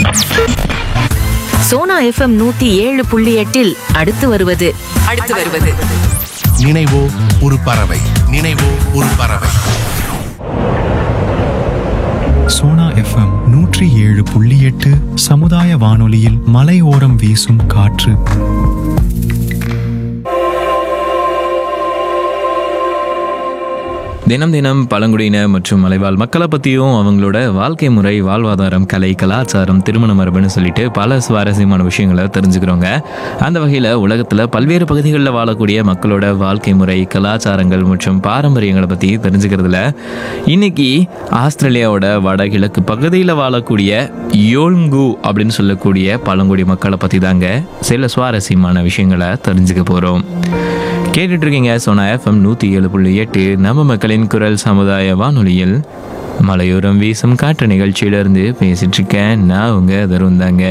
Sona FM நூத்தி ஏழு புள்ளி எட்டில் அடுத்து வருவது அடுத்து வருவது நினைவோ ஒரு பறவை நினைவோ ஒரு பறவை சோனா எஃப்எம் நூற்றி ஏழு புள்ளி எட்டு சமுதாய வானொலியில் மலையோரம் வீசும் காற்று தினம் தினம் பழங்குடியினர் மற்றும் மலைவாழ் மக்களை பற்றியும் அவங்களோட வாழ்க்கை முறை வாழ்வாதாரம் கலை கலாச்சாரம் திருமண மரபுன்னு சொல்லிட்டு பல சுவாரஸ்யமான விஷயங்களை தெரிஞ்சுக்கிறோங்க அந்த வகையில் உலகத்தில் பல்வேறு பகுதிகளில் வாழக்கூடிய மக்களோட வாழ்க்கை முறை கலாச்சாரங்கள் மற்றும் பாரம்பரியங்களை பற்றி தெரிஞ்சுக்கிறதுல இன்னைக்கு ஆஸ்திரேலியாவோட வடகிழக்கு பகுதியில் வாழக்கூடிய யோல்கு அப்படின்னு சொல்லக்கூடிய பழங்குடி மக்களை பற்றி தாங்க சில சுவாரஸ்யமான விஷயங்களை தெரிஞ்சுக்க போகிறோம் கேட்டுட்டு இருக்கீங்க சோனா எஃப்எம் நூற்றி ஏழு புள்ளி எட்டு நம்ம மக்களின் குரல் சமுதாய வானொலியில் மலையோரம் வீசும் காற்று நிகழ்ச்சியிலிருந்து பேசிட்டு இருக்கேன் நான் உங்க தருண் தாங்க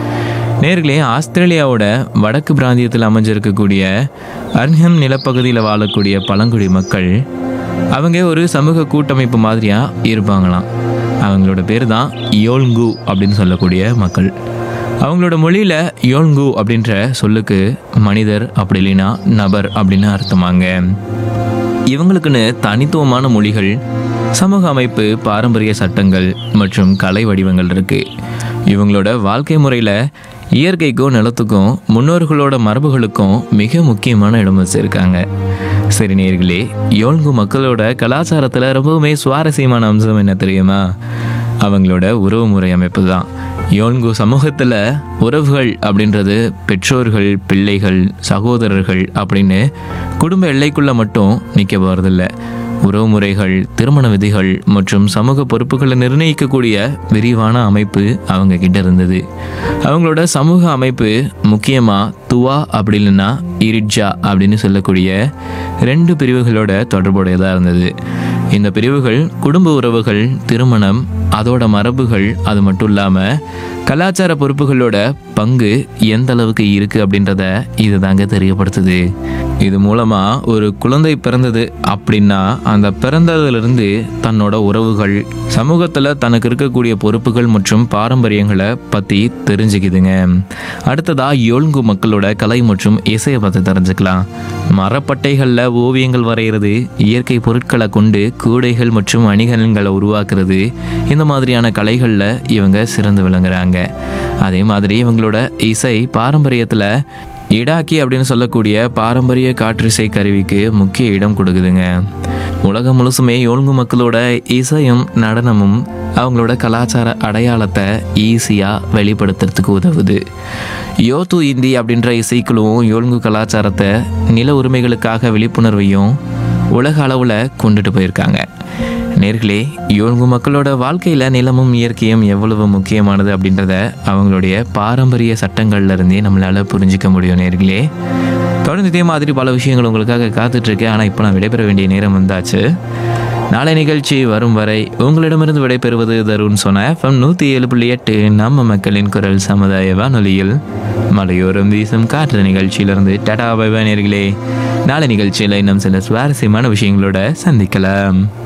நேர்களே ஆஸ்திரேலியாவோட வடக்கு பிராந்தியத்தில் அமைஞ்சிருக்கக்கூடிய அர்ஹம் நிலப்பகுதியில் வாழக்கூடிய பழங்குடி மக்கள் அவங்க ஒரு சமூக கூட்டமைப்பு மாதிரியாக இருப்பாங்களாம் அவங்களோட பேர் தான் யோல்கு அப்படின்னு சொல்லக்கூடிய மக்கள் அவங்களோட மொழியில் யோல்கு அப்படின்ற சொல்லுக்கு மனிதர் அப்படி இல்லைன்னா நபர் அப்படின்னு அர்த்தமாங்க இவங்களுக்குன்னு தனித்துவமான மொழிகள் சமூக அமைப்பு பாரம்பரிய சட்டங்கள் மற்றும் கலை வடிவங்கள் இருக்கு இவங்களோட வாழ்க்கை முறையில் இயற்கைக்கும் நிலத்துக்கும் முன்னோர்களோட மரபுகளுக்கும் மிக முக்கியமான இடம் வச்சிருக்காங்க சரி நேர்களே யோல்கு மக்களோட கலாச்சாரத்தில் ரொம்பவுமே சுவாரஸ்யமான அம்சம் என்ன தெரியுமா அவங்களோட உறவு முறை அமைப்பு தான் யோன்கு சமூகத்தில் உறவுகள் அப்படின்றது பெற்றோர்கள் பிள்ளைகள் சகோதரர்கள் அப்படின்னு குடும்ப எல்லைக்குள்ளே மட்டும் நிற்க போகிறதில்ல உறவுமுறைகள் திருமண விதிகள் மற்றும் சமூக பொறுப்புகளை நிர்ணயிக்கக்கூடிய விரிவான அமைப்பு அவங்க கிட்ட இருந்தது அவங்களோட சமூக அமைப்பு முக்கியமாக துவா அப்படி இல்லைன்னா இரிட்ஜா அப்படின்னு சொல்லக்கூடிய ரெண்டு பிரிவுகளோட தொடர்புடையதாக இருந்தது இந்த பிரிவுகள் குடும்ப உறவுகள் திருமணம் அதோட மரபுகள் அது மட்டும் இல்லாமல் கலாச்சார பொறுப்புகளோட பங்கு எந்த அளவுக்கு இருக்கு அப்படின்றத இது தாங்க தெரியப்படுத்துது இது மூலமா ஒரு குழந்தை பிறந்தது அப்படின்னா அந்த பிறந்ததிலிருந்து தன்னோட உறவுகள் சமூகத்தில் தனக்கு இருக்கக்கூடிய பொறுப்புகள் மற்றும் பாரம்பரியங்களை பற்றி தெரிஞ்சுக்குதுங்க அடுத்ததா யோல்கு மக்களோட கலை மற்றும் இசையை பற்றி தெரிஞ்சுக்கலாம் மரப்பட்டைகளில் ஓவியங்கள் வரைகிறது இயற்கை பொருட்களை கொண்டு கூடைகள் மற்றும் அணிகலன்களை உருவாக்குறது இந்த மாதிரியான கலைகளில் இவங்க சிறந்து விளங்குறாங்க அதே மாதிரி இவங்களோட இசை பாரம்பரியத்தில் இடாக்கி அப்படின்னு சொல்லக்கூடிய பாரம்பரிய காற்றிசை கருவிக்கு முக்கிய இடம் கொடுக்குதுங்க உலகம் முழுசுமே யோல்கு மக்களோட இசையும் நடனமும் அவங்களோட கலாச்சார அடையாளத்தை ஈஸியாக வெளிப்படுத்துறதுக்கு உதவுது யோத்து இந்தி அப்படின்ற இசைக்குழுவும் யோல்கு கலாச்சாரத்தை நில உரிமைகளுக்காக விழிப்புணர்வையும் உலக அளவில் கொண்டுட்டு போயிருக்காங்க நேர்களே யோல்கு மக்களோட வாழ்க்கையில் நிலமும் இயற்கையும் எவ்வளவு முக்கியமானது அப்படின்றத அவங்களுடைய பாரம்பரிய சட்டங்கள்ல இருந்தே நம்மளால் புரிஞ்சிக்க முடியும் நேர்களே தொடர்ந்து இதே மாதிரி பல விஷயங்கள் உங்களுக்காக காத்துட்ருக்கேன் ஆனால் இப்போ நான் விடைபெற வேண்டிய நேரம் வந்தாச்சு நாளை நிகழ்ச்சி வரும் வரை உங்களிடமிருந்து விடைபெறுவது தருண் சொன்ன எஃப்எம் நூற்றி ஏழு புள்ளி எட்டு நம்ம மக்களின் குரல் சமுதாய வானொலியில் மலையோரம் வீசும் காற்று நிகழ்ச்சியிலிருந்து டடா பை நேர்களே நாளை நிகழ்ச்சியில் இன்னும் சில சுவாரஸ்யமான விஷயங்களோட சந்திக்கலாம்